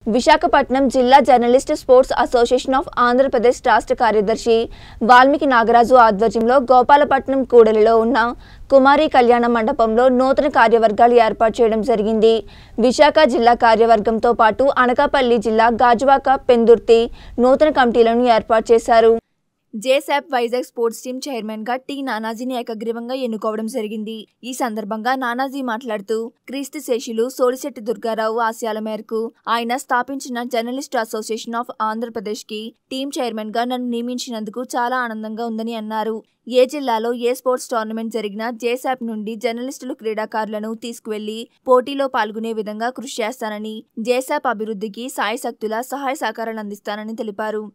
విశాఖపట్నం జిల్లా journalist sports association of Andhra Pradesh రాష్ట్ర కార్యదర్శి వాల్మీకి నాగరాజు ఆధ్వర్యంలో గోపాలపట్నం కూడలిలో ఉన్న కుమారి కళ్యాణ మండపంలో నూతన కార్యవర్గాలు ఏర్పాటు చేయడం జరిగింది విశాఖ జిల్లా కార్యవర్గంతో పాటు అనకాపల్లి జిల్లా గాజువాక పెందుర్తి నూతన కమిటీలను ఏర్పాటు చేశారు JSAP Vizag sports team chairman గా టి నానాజీని ఏకగ్రీవంగా ఎన్నుకోవడం జరిగింది ఈ సందర్భంగా నానాజీ మాట్లాడుతూ క్రీస్తు శేషులు సోడిశెట్టి దుర్గారావు ఆశయాల మేరకు ఆయన స్థాపించిన జర్నలిస్ట్ అసోసియేషన్ ఆఫ్ ఆంధ్రప్రదేశ్ కి టీం చైర్మన్ గా నన్ను నియమించినందుకు చాలా ఆనందంగా ఉందని అన్నారు ఏ జిల్లాలో ఏ స్పోర్ట్స్ టోర్నమెంట్ జరిగినా జేసాప్ నుండి జర్నలిస్టులు క్రీడాకారులను తీసుకువెళ్లి పోటీలో పాల్గొనే విధంగా కృషి చేస్తానని జేసాప్ అభివృద్ధికి సాయశక్తుల సహాయ సహకారాలు అందిస్తానని తెలిపారు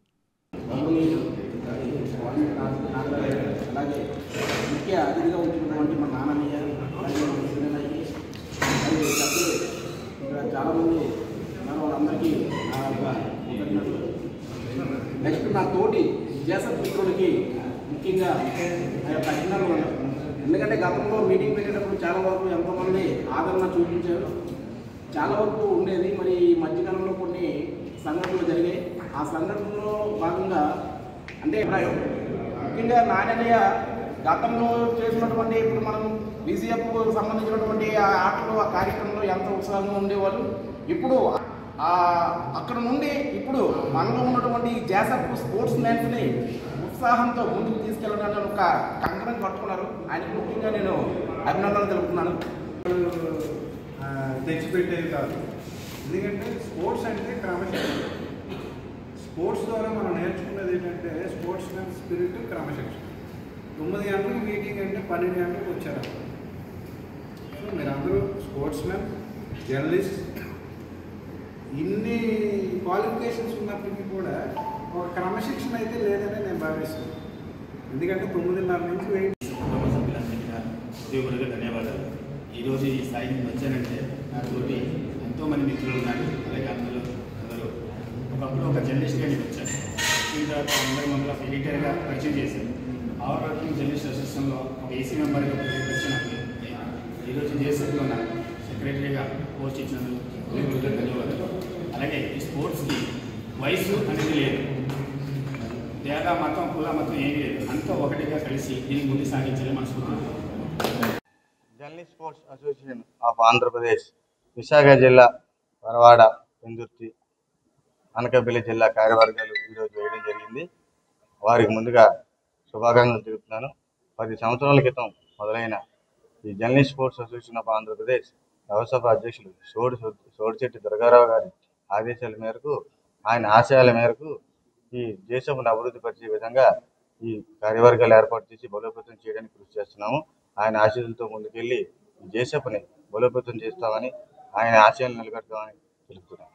అలాగే ముఖ్య అతిథిగా ఉంటున్నటువంటి మా నాన్నయ్య అలాగే మా చిన్నయ్య, అలాగే సభ్యులు ఇక్కడ చాలామంది మన వాళ్ళందరికీ నా యొక్క కృతజ్ఞతలు నెక్స్ట్ నా తోటి జేసఫ్ మిత్రులకి ముఖ్యంగా ఆ యొక్క అభినందనలు ఎందుకంటే గతంలో మీటింగ్ పెట్టేటప్పుడు చాలా వరకు ఎంతోమంది ఆదరణ చూపించారు చాలా వరకు ఉండేది మరి ఈ మధ్యకాలంలో కొన్ని సంఘటనలు జరిగాయి ఆ సంఘటనలో భాగంగా అంటే అభిప్రాయం ముఖ్యంగా నాణ్యనయ్య గతంలో చేసినటువంటి ఇప్పుడు మనం బీసీఎఫ్ సంబంధించినటువంటి ఆ ఆటలు ఆ కార్యక్రమంలో ఎంత ఉత్సాహంగా ఉండేవాళ్ళు ఇప్పుడు ఆ అక్కడ నుండి ఇప్పుడు మనలో ఉన్నటువంటి ఈ జాసప్ స్పోర్ట్స్ మ్యాన్స్ని ఉత్సాహంతో ముందుకు తీసుకెళ్ళడానికి ఒక కంకణం కట్టుకున్నారు ఆయనకు ముఖ్యంగా నేను అభినందనలు తెలుపుతున్నాను ఆ, తెచ్చిపెట్టేది కాదు ఎందుకంటే స్పోర్ట్స్ అంటే క్రమశిక్షణ స్పోర్ట్స్ ద్వారా మనం నేర్చుకున్నది ఏంటంటే స్పోర్ట్స్ మ్యాన్ స్పిరిట్ క్రమశిక్షణ తొమ్మిది గంటలకు మీటింగ్ అంటే పన్నెండు గంటలకు వచ్చారు సో మీరందరూ స్పోర్ట్స్ మ్యాన్ జర్నలిస్ట్ ఇన్ని క్వాలిఫికేషన్స్ ఉన్నప్పటికీ కూడా ఒక క్రమశిక్షణ అయితే లేదని నేను భావిస్తున్నాను ఎందుకంటే తొమ్మిదిన్నర నుంచి వెయిట్ కుటుంబ సభ్యులందరికీ నా ఉద్యోగులుగా ధన్యవాదాలు ఈరోజు ఈ స్థాయికి వచ్చానంటే నాతోటి ఎంతోమంది మిత్రులు ఉన్నారు అలాగే అందరూ అందరూ ఒకప్పుడు ఒక జర్నలిస్ట్గా నేను వచ్చాను వచ్చిన తర్వాత అందరూ మమ్మల్ని ఎడిటర్గా పరిచయం చేశాను అవర్ వర్కింగ్ జర్నలిస్ట్ అసోసియేషన్లో ఒక ఏసీ మెంబర్గా వచ్చినందుకు ఈరోజు జేసెఫ్లో నా సెక్రటరీగా పోస్ట్ ఇచ్చినందుకు ఉద్యోగులుగా ధన్యవాదాలు అలాగే ఈ స్పోర్ట్స్కి వయసు అనేది లేదు దేగ మతం కుల మతం ఏమీ లేదు అంతా ఒకటిగా కలిసి దీన్ని ముందు సాగించాలని మనస్ఫూర్తిగా journalist sports association of Andhra Pradesh Visakha జిల్లా వరవాడ పెందుర్తి అనకాపల్లి జిల్లా కార్యవర్గాలు ఈరోజు వేయడం జరిగింది వారికి ముందుగా శుభాకాంక్షలు తెలుపుతున్నాను పది సంవత్సరాల క్రితం మొదలైన ఈ journalist sports association of Andhra Pradesh వ్యవస్థాప అధ్యక్షులు సోడి సోడిచెట్టి దుర్గారావు గారి ఆదేశాల మేరకు ఆయన ఆశయాల మేరకు ఈ దేశమును అభివృద్ధి పరిచే విధంగా ఈ కార్యవర్గాలు ఏర్పాటు చేసి బలోపేతం చేయడానికి కృషి చేస్తున్నాము ఆయన ఆశయాలతో ముందుకెళ్ళి ఈ దేశపుని బలోపేతం చేస్తామని ఆయన ఆశయాలు నిలబెడతామని తెలుపుతున్నాం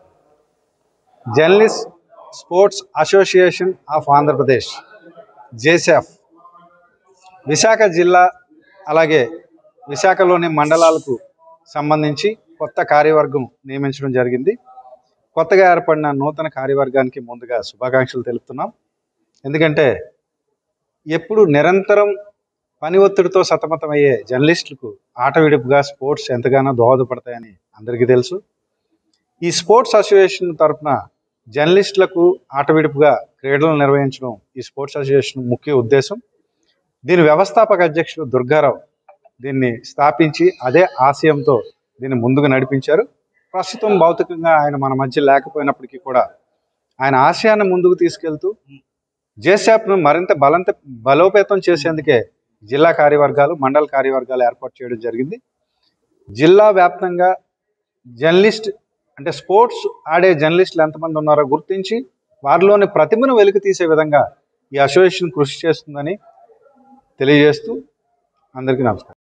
journalist sports association of Andhra Pradesh JSAP Visakha జిల్లా అలాగే విశాఖలోని మండలాలకు సంబంధించి కొత్త కార్యవర్గం నియమించడం జరిగింది కొత్తగా ఏర్పడిన నూతన కార్యవర్గానికి ముందుగా శుభాకాంక్షలు తెలుపుతున్నాం ఎందుకంటే ఎప్పుడు నిరంతరం పని ఒత్తిడితో సతమతమయ్యే జర్నలిస్టులకు ఆట విడుపుగా స్పోర్ట్స్ ఎంతగానో దోహదపడతాయని అందరికీ తెలుసు ఈ స్పోర్ట్స్ అసోసియేషన్ తరఫున జర్నలిస్టులకు ఆట విడుపుగా క్రీడలు నిర్వహించడం ఈ స్పోర్ట్స్ అసోసియేషన్ ముఖ్య ఉద్దేశం దీని వ్యవస్థాపక అధ్యక్షుడు దుర్గారావు దీన్ని స్థాపించి అదే ఆశయంతో దీన్ని ముందుకు నడిపించారు ప్రస్తుతం భౌతికంగా ఆయన మన మధ్య లేకపోయినప్పటికీ కూడా ఆయన ఆశయాన్ని ముందుకు తీసుకెళ్తూ జేసాప్ను మరింత బలంత బలోపేతం చేసేందుకే జిల్లా కార్యవర్గాలు మండల కార్యవర్గాలు ఏర్పాటు చేయడం జరిగింది జిల్లా వ్యాప్తంగా జర్నలిస్ట్ అంటే స్పోర్ట్స్ ఆడే జర్నలిస్టులు ఎంతమంది ఉన్నారో గుర్తించి వారిలోని ప్రతిభను వెలికి తీసే విధంగా ఈ అసోసియేషన్ కృషి చేస్తుందని తెలియజేస్తూ అందరికీ నమస్కారం